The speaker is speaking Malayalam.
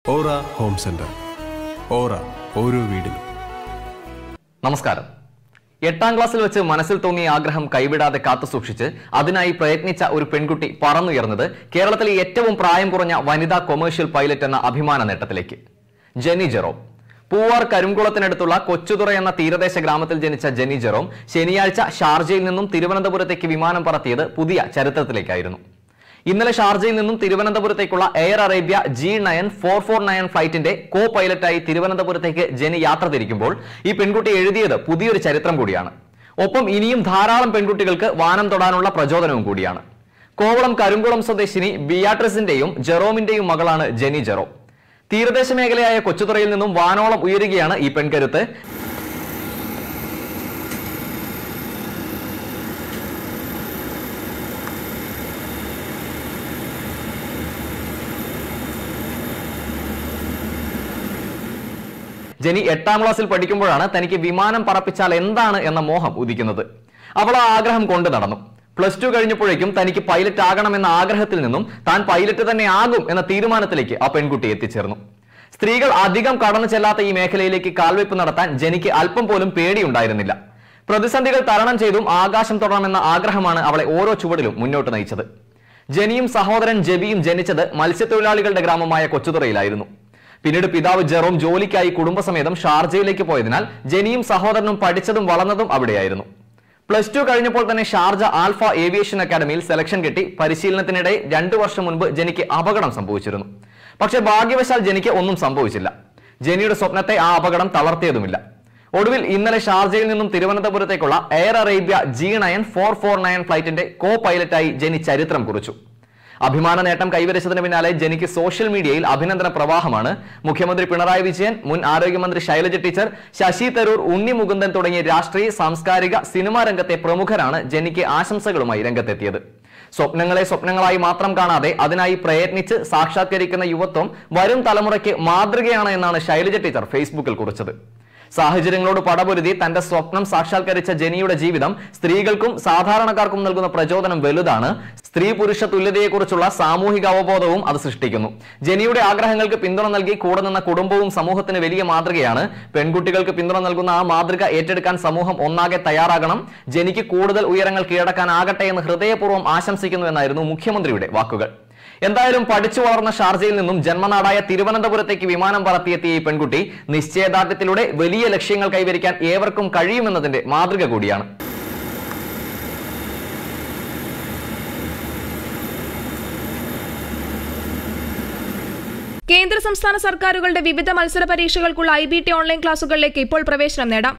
ഓറ ഹോം സെന്റർ ഓറ ഓരോ വീടിനും നമസ്കാരം എട്ടാം ക്ലാസ്സിൽ വെച്ച് മനസ്സിൽ തോന്നിയ ആഗ്രഹം കൈവിടാതെ കാത്തുസൂക്ഷിച്ച് അതിനായി പ്രയത്നിച്ച ഒരു പെൺകുട്ടി പറന്നുയർന്നത് കേരളത്തിലെ ഏറ്റവും പ്രായം കുറഞ്ഞ വനിതാ കൊമേഴ്ഷ്യൽ പൈലറ്റ് എന്ന അഭിമാന നേട്ടത്തിലേക്ക് ജെനി ജെറോം പൂവാർ കരിങ്കുളത്തിനടുത്തുള്ള കൊച്ചുതുറ എന്ന തീരദേശ ഗ്രാമത്തിൽ ജനിച്ച ജെനി ജെറോം ശനിയാഴ്ച ഷാർജയിൽ നിന്നും തിരുവനന്തപുരത്തേക്ക് വിമാനം പറത്തിയത് പുതിയ ചരിത്രത്തിലേക്കായിരുന്നു ഇന്നലെ ഷാർജയിൽ നിന്നും തിരുവനന്തപുരത്തേക്കുള്ള Air Arabia G nine four four nine ഫ്ലൈറ്റിന്റെ കോ പൈലറ്റായി തിരുവനന്തപുരത്തേക്ക് ജെനി യാത്ര തിരിക്കുമ്പോൾ ഈ പെൺകുട്ടി എഴുതിയത് പുതിയൊരു ചരിത്രം കൂടിയാണ് ഒപ്പം ഇനിയും ധാരാളം പെൺകുട്ടികൾക്ക് വാനം തൊടാനുള്ള പ്രചോദനവും കൂടിയാണ് കോവളം കരുങ്കുളം സ്വദേശിനി ബിയാട്രിസിന്റെയും ജെറോമിന്റെയും മകളാണ് ജെനി ജെറോം തീരദേശ മേഖലയായ കൊച്ചുതുറയിൽ നിന്നും വാനോളം ഉയരുകയാണ് ഈ പെൺകരുത്ത് ജെനി എട്ടാം ക്ലാസ്സിൽ പഠിക്കുമ്പോഴാണ് തനിക്ക് വിമാനം പറപ്പിച്ചാൽ എന്താണ് എന്ന മോഹം ഉദിക്കുന്നത് അവൾ ആ ആഗ്രഹം കൊണ്ടു നടന്നു പ്ലസ് ടു കഴിഞ്ഞപ്പോഴേക്കും തനിക്ക് പൈലറ്റ് ആകണമെന്ന ആഗ്രഹത്തിൽ നിന്നും താൻ പൈലറ്റ് തന്നെ ആകും എന്ന തീരുമാനത്തിലേക്ക് ആ പെൺകുട്ടി എത്തിച്ചേർന്നു സ്ത്രീകൾ അധികം കടന്നു ചെല്ലാത്ത ഈ മേഖലയിലേക്ക് കാൽവയ്പ് നടത്താൻ ജനിക്ക് അല്പം പോലും പേടിയുണ്ടായിരുന്നില്ല പ്രതിസന്ധികൾ തരണം ചെയ്തും ആകാശം തൊടണമെന്ന ആഗ്രഹമാണ് അവളെ ഓരോ ചുവടിലും മുന്നോട്ട് നയിച്ചത് ജനിയും സഹോദരൻ ജെബിയും ജനിച്ചത് മത്സ്യത്തൊഴിലാളികളുടെ ഗ്രാമമായ കൊച്ചുതുറയിലായിരുന്നു പിന്നീട് പിതാവ് ജെറോം ജോലിക്കായി കുടുംബസമേതം ഷാർജയിലേക്ക് പോയതിനാൽ ജനിയും സഹോദരനും പഠിച്ചതും വളർന്നതും അവിടെയായിരുന്നു പ്ലസ് ടു കഴിഞ്ഞപ്പോൾ തന്നെ ഷാർജ ആൽഫ ഏവിയേഷൻ അക്കാദമിയിൽ സെലക്ഷൻ കിട്ടി പരിശീലനത്തിനിടെ രണ്ടു വർഷം മുൻപ് ജനിക്ക് അപകടം സംഭവിച്ചിരുന്നു പക്ഷേ ഭാഗ്യവശാൽ ജനിക്ക് ഒന്നും സംഭവിച്ചില്ല ജനിയുടെ സ്വപ്നത്തെ ആ അപകടം തളർത്തിയതുമില്ല ഒടുവിൽ ഇന്നലെ ഷാർജയിൽ നിന്നും തിരുവനന്തപുരത്തേക്കുള്ള Air Arabia G nine four four nine ഫ്ലൈറ്റിന്റെ കോ പൈലറ്റായി ജനി ചരിത്രം കുറിച്ചു അഭിമാന നേട്ടം കൈവരിച്ചതിന് പിന്നാലെ ജനിക്ക് സോഷ്യൽ മീഡിയയിൽ അഭിനന്ദന പ്രവാഹമാണ് മുഖ്യമന്ത്രി പിണറായി വിജയൻ മുൻ ആരോഗ്യമന്ത്രി ശൈലജ ടീച്ചർ ശശി തരൂർ ഉണ്ണി മുകുന്ദൻ തുടങ്ങിയ രാഷ്ട്രീയ സാംസ്കാരിക സിനിമാ രംഗത്തെ പ്രമുഖരാണ് ജനിക്ക് ആശംസകളുമായി രംഗത്തെത്തിയത് സ്വപ്നങ്ങളെ സ്വപ്നങ്ങളായി മാത്രം കാണാതെ അതിനായി പ്രയത്നിച്ച് സാക്ഷാത്കരിക്കുന്ന യുവത്വം വരും തലമുറയ്ക്ക് മാതൃകയാണ് എന്നാണ് ശൈലജ ടീച്ചർ ഫേസ്ബുക്കിൽ കുറിച്ചത് സാഹചര്യങ്ങളോട് പടപൊരുതി തന്റെ സ്വപ്നം സാക്ഷാത്കരിച്ച ജനിയുടെ ജീവിതം സ്ത്രീകൾക്കും സാധാരണക്കാർക്കും നൽകുന്ന പ്രചോദനം വലുതാണ് സ്ത്രീ പുരുഷ തുല്യതയെക്കുറിച്ചുള്ള സാമൂഹിക അവബോധവും അത് സൃഷ്ടിക്കുന്നു ജനിയുടെ ആഗ്രഹങ്ങൾക്ക് പിന്തുണ നൽകി കൂടെ നിന്ന കുടുംബവും സമൂഹത്തിന് വലിയ മാതൃകയാണ് പെൺകുട്ടികൾക്ക് പിന്തുണ നൽകുന്ന ആ മാതൃക ഏറ്റെടുക്കാൻ സമൂഹം ഒന്നാകെ തയ്യാറാകണം ജനിക്ക് കൂടുതൽ ഉയരങ്ങൾ കീഴടക്കാനാകട്ടെ എന്ന് ഹൃദയപൂർവ്വം ആശംസിക്കുന്നു എന്നായിരുന്നു മുഖ്യമന്ത്രിയുടെ വാക്കുകൾ എന്തായാലും പഠിച്ചു വളർന്ന ഷാർജയിൽ നിന്നും ജന്മനാടായ തിരുവനന്തപുരത്തേക്ക് വിമാനം പറത്തിയെത്തിയ ഈ പെൺകുട്ടി നിശ്ചയദാർഢ്യത്തിലൂടെ വലിയ ലക്ഷ്യങ്ങൾ കൈവരിക്കാൻ ഏവർക്കും കഴിയുമെന്നതിന്റെ മാതൃക കൂടിയാണ് കേന്ദ്ര സംസ്ഥാന സർക്കാരുകളുടെ വിവിധ മത്സര പരീക്ഷകൾക്കുള്ള ഐ ബി ടി ഓൺലൈൻ ക്ലാസുകളിലേക്ക് ഇപ്പോൾ പ്രവേശനം നേടാം